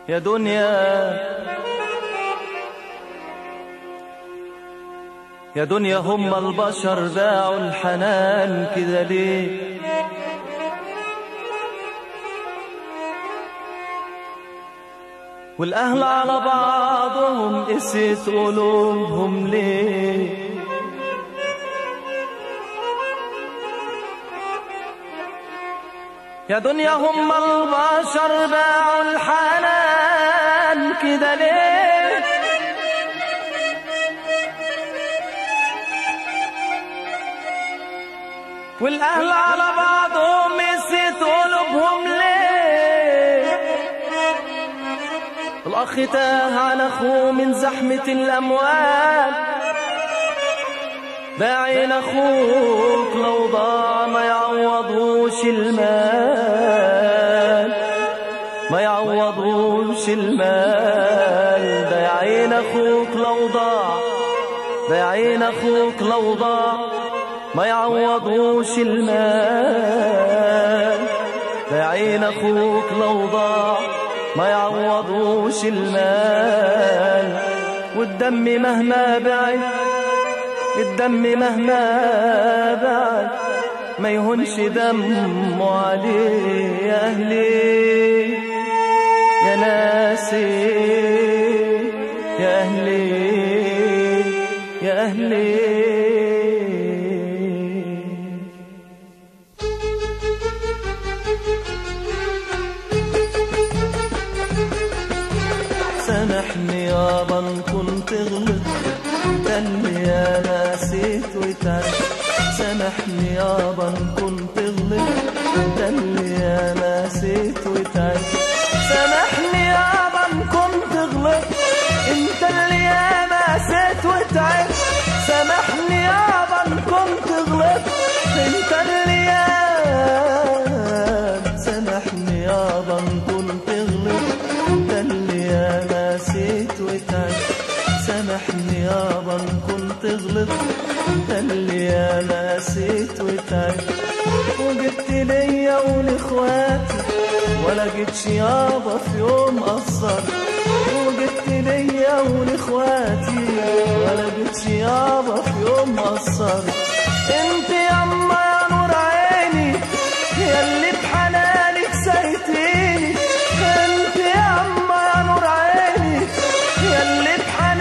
يا دنيا يا دنيا هم البشر باعوا الحنان كده ليه والأهل على بعضهم قست قلوبهم ليه يا دنيا هم البشر باعوا الحنان كده ليه والأهل على بعضهم قست قلوبهم ليه الأخ تاه عن أخوه من زحمة الأموال باعين أخوك لو ضاع ما يعوضوش المال ما يعوضوش المال ده يا عين أخوك لو ضاع ده يا عين أخوك لو ضاع ما يعوضوش المال ده يا عين أخوك لو ضاع ما يعوضوش المال والدم مهما بعد الدم مهما بعد ما يهونش دمه عليه يا أهلي يا ناسي يا أهلي يا أهلي سامحني يابا ان كنت غلطت ده اللي انا نسيت وتعبت سامحني يابا ان كنت غلطت ده اللي انا نسيت وتعبت سامحني يابا ان كنت غلطت انت اللي انا نسيت وتعبت سامحني يابا ان كنت غلطت انت اللي انا سامحني يابا ان كنت غلطت ده اللي انا نسيت وتعبت سامحني يابا ان كنت غلطت ده اللي انا نسيت وتعبت وجبت ليا ولاخواتي ولا جيتش يابا في يوم قصر وجبت ليا ولاخواتي ولا جيتش يابا في يوم قصر انت ياما يا نور عيني ياللي بحنانك سيتيني انت ياما يا نور عيني ياللي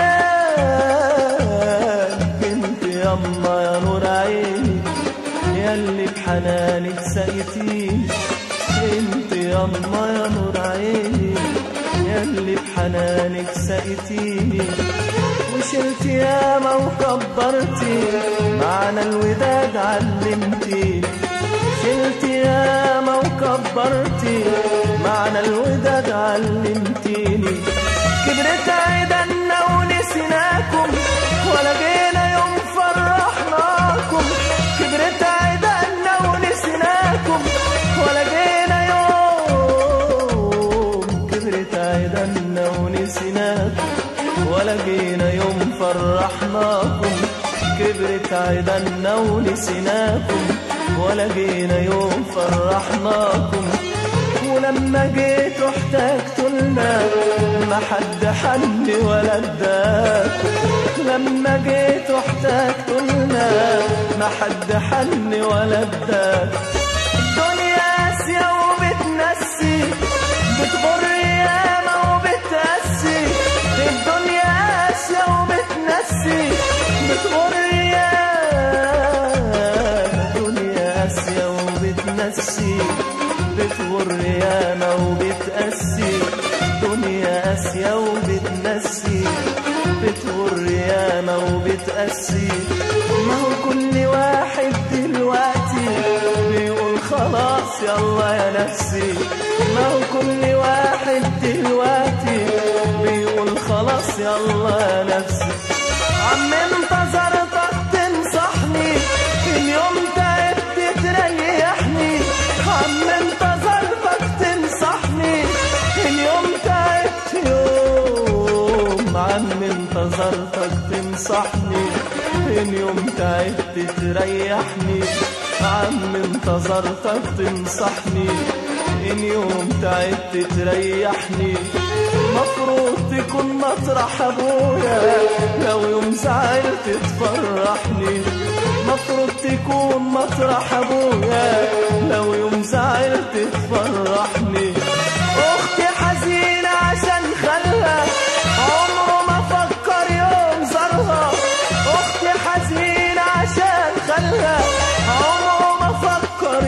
بحنانك انت ياما يا نور عيني ياللي بحنانك سقيتيني انت ياما يا نور عيني ياللي بحنانك سقيتيني وشلت ياما وكبرتي معنى الوداد علمتيني شلت ياما وكبرتي معنى الوداد علمتيني كبرت عيدنا ونسيناكم ولا جينا يوم فرحناكم كبرت عيدنا ونسيناكم ولا جينا يوم كبرت عيدنا ونسيناكم ولا جينا يوم فرحناكم كبرت عيدنا ونسيناكم ولا جينا يوم فرحناكم ولما جيت احتجت لنا ما حد حن ولا اداكم لما جيت احتجت لنا ما حد حن ولا اداكم الدنيا قاسية وبتنسي بتغر ياما وبتقسي الدنيا قاسية وبتنسي بتغر ياما الدنيا قاسية وبتنسي بتغر ياما وبتقسي دنيا قاسية وبتنسي بتغر ياما وبتقسي ما هو كل واحد دلوقتي بيقول خلاص يلا يا نفسي ما هو كل واحد دلوقتي بيقول خلاص يلا يا نفسي عم انتظرتك تنصحني اليوم تعبت تريحني عم انتظرتك تنصحني اليوم تعبت يوم عم انتظرتك تنصحني اليوم تعبت تريحني عم انتظرتك تنصحني إن يوم تعبت تريحني مفروض تكون مطرح أبويا لو يوم زعلت تفرحني مفروض تكون مطرح أبويا لو يوم زعلت تفرحني أختي حزينة عشان خلها عمره ما فكر يوم زارها أختي حزينة عشان خلها عمره ما فكر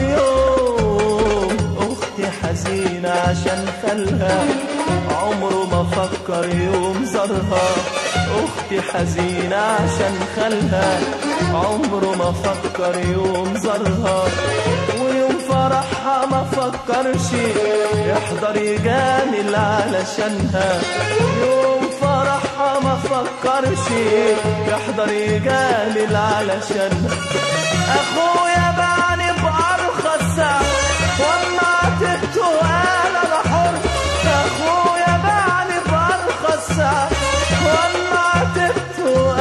يوم أختي حزينة عشان خلها عمره ما فكر يوم زارها أختي حزينة عشان خلها عمره ما فكر يوم زارها ويوم فرحها ما فكرش يحضر يجامل علشانها يوم فرحها ما فكرش يحضر يجامل علشانها اخويا بعني بارخص سعر واما عتبته قال انا حر اخويا بعني بارخص سعر واما عتبته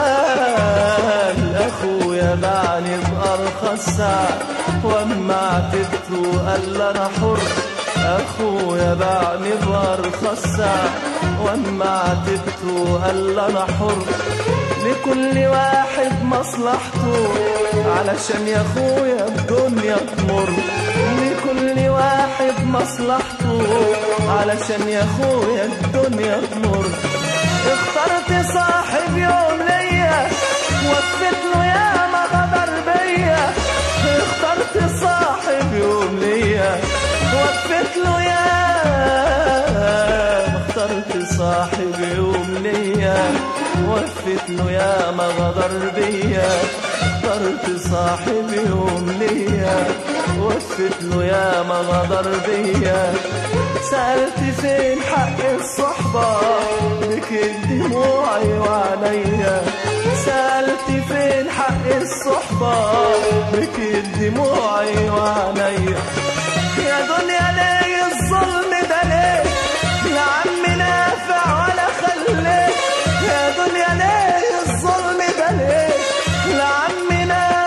قال اخويا بعني بارخص سعر واما عتبته قال انا حر اخويا بعني بارخص سعر واما عتبته قال انا حر لكل واحد مصلحته علشان يا اخويا الدنيا تمر لكل واحد مصلحته علشان يا اخويا الدنيا تمر اخترت صاحب يوم ليا وفت له يا ما غدر بيا اخترت صاحب يوم ليا وفت له يا ما اخترت صاحب يوم ليا وفت له يا ما غدر بيا اخترت صاحب يوم ليا وفت له يا ما غدر بيا سألت فين حق الصحبة بكت دموعي وعليا سألت فين حق الصحبة بكت دموعي وعليا يا دنيا ليه الظلم ده ليه لا عم نافع ولا خليه يا دنيا ليه الظلم ده ليه لا عم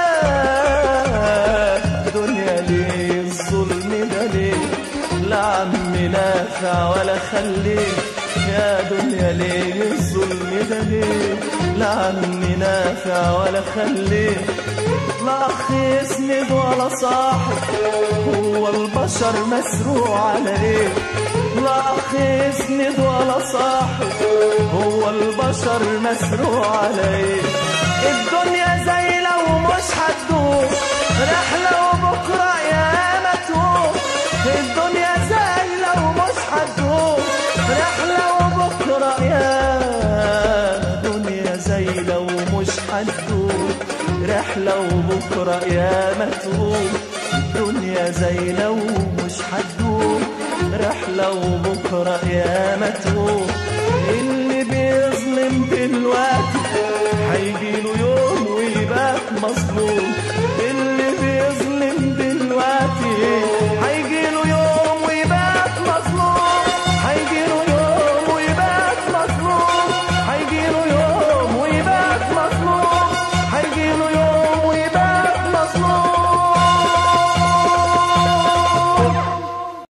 نافع دنيا ليه الظلم ده ليه لا عم نافع ولا خليه يا دنيا ليه الظلم ده ليه لا عم نافع ولا خليه لا أخ يسند ولا صاحب هو البشر مسروع على ايه لا أخ يسند ولا صاحب هو البشر مسروع على ايه الدنيا زي لو مش هتدوم رحلة وبكرة يا متوم الدنيا زي لو مش هتدوم رحلة وبكرة يا دنيا زي لو مش هتدوم رحلة وبكرة يا متوم دنيا زي لو مش هتدوم رحلة وبكرة يا متوم